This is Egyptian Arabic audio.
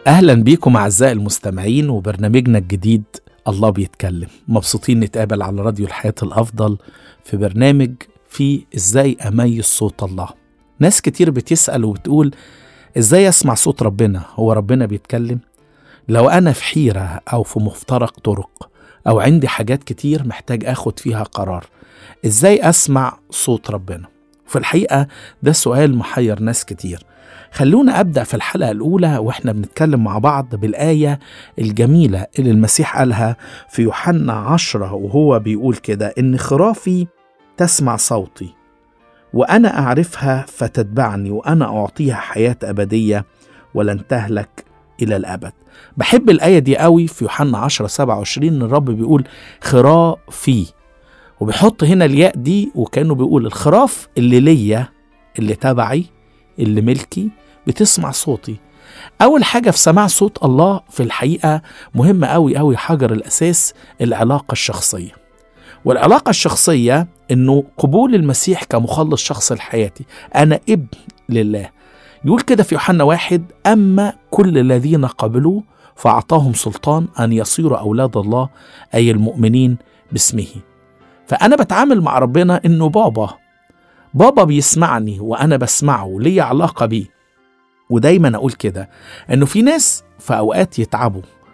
اهلا بيكم اعزائي المستمعين وبرنامجنا الجديد الله بيتكلم مبسوطين نتقابل على راديو الحياة الافضل في برنامج فيه ازاي اميز صوت الله ناس كتير بتسأل وبتقول ازاي اسمع صوت ربنا هو ربنا بيتكلم لو انا في حيرة او في مفترق طرق او عندي حاجات كتير محتاج اخد فيها قرار ازاي اسمع صوت ربنا في الحقيقة ده سؤال محير ناس كتير خلونا أبدأ في الحلقة الأولى وإحنا بنتكلم مع بعض بالآية الجميلة اللي المسيح قالها في يوحنا عشرة وهو بيقول كده إن خرافي تسمع صوتي وأنا أعرفها فتتبعني وأنا أعطيها حياة أبدية ولن تهلك إلى الأبد بحب الآية دي قوي في يوحنا 10 27 إن الرب بيقول خرافي وبيحط هنا الياء دي وكانه بيقول الخراف اللي ليا اللي تبعي اللي ملكي بتسمع صوتي اول حاجه في سماع صوت الله في الحقيقه مهمه قوي قوي حجر الاساس العلاقه الشخصيه والعلاقه الشخصيه انه قبول المسيح كمخلص شخص لحياتي انا ابن لله يقول كده في يوحنا واحد اما كل الذين قبلوه فاعطاهم سلطان ان يصيروا اولاد الله اي المؤمنين باسمه فأنا بتعامل مع ربنا إنه بابا بابا بيسمعني وأنا بسمعه ليا علاقة بيه ودايما أقول كده إنه في ناس في أوقات يتعبوا